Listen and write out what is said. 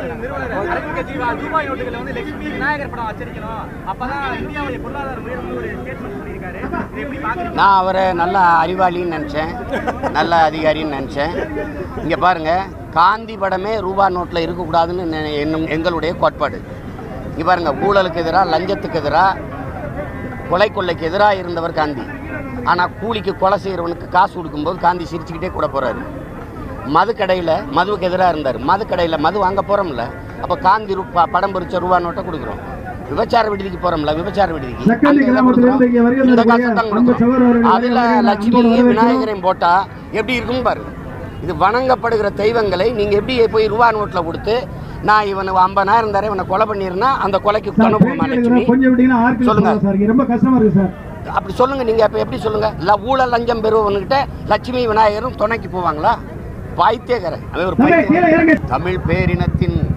கட்சி நிறுவனர் அரவிந்த் கெஜ்ரிவால் ரூபாய் நோட்டுகளை வந்து லட்சுமி விநாயகர் படம் அச்சடிக்கணும் அப்பதான் இந்தியாவுடைய பொருளாதார உயர்வு ஒரு ஸ்டேட்மெண்ட் சொல்லியிருக்காரு இதை எப்படி பாக்குறீங்க நான் அவரை நல்ல அறிவாளின்னு நினச்சேன் நல்ல அதிகாரின்னு நினச்சேன் இங்கே பாருங்கள் காந்தி படமே ரூபா நோட்டில் இருக்கக்கூடாதுன்னு நெ- என்னும் எங்களுடைய கோட்பாடு இங்கே பாருங்கள் ஊழலுக்கு எதிராக லஞ்சத்துக்கு எதிராக கொலை கொள்ளைக்கு எதிராக இருந்தவர் காந்தி ஆனால் கூலிக்கு கொலை செய்கிறவனுக்கு காசு கொடுக்கும்போது காந்தி சிரிச்சுக்கிட்டே கூட போகிறாரு மது கடையில் மதுவுக்கு எதிராக இருந்தார் மது கடையில் மது வாங்க போகிறோம்ல அப்போ காந்தி ரூபா படம் பொறிச்ச ரூபா நோட்டை கொடுக்குறோம் விபச்சார விடுதிக்கு போகிறோம்ல விபச்சார விடுதிக்கு சக்கரை அங்க என்ன கிராமத்திலிருந்து இங்கே வருகை கொடுக்குறோம்? இந்த தரக்கூடிய காசை தான் அன்பு கொடுக்குறோம். சகோதரர்கள் அதில் அனைவரையும் லட்சுமியும் அன்போடு வரவேற்கிறோம். விநாயகரையும் போட்டால் எப்படி இருக்கும் பாருங்க இது வணங்கப்படுகிற தெய்வங்களை நீங்கள் எப்படி போய் ரூபா நோட்டில் கொடுத்து நான் இவனை ஐம்பதாயிரம் தரேன் இவனை கொலை பண்ணிருந்தா அந்த கொலைக்கு சார், துணை போகுமா பேட்டி லட்சுமி எடுக்கிறோம். கொஞ்சம் விட்டீங்கன்னா ஆட்கள் சொல்லுங்க. போகலாம் சார் இங்க ரொம்ப கஷ்டமா இருக்கு சார் அப்படி சொல்லுங்க நீங்க அப்ப எப்படி சொல்லுங்க இல்ல ஊழல் லஞ்சம் பெறுவவன்கிட்ட லட்சுமி விநாயகரும் துணைக்கு போவாங்களா பாய்த்தேகரன் அவன் ஒரு தம்பி, கீழே பைத்தியம். இறங்கு தமிழ் பேரினத்தின்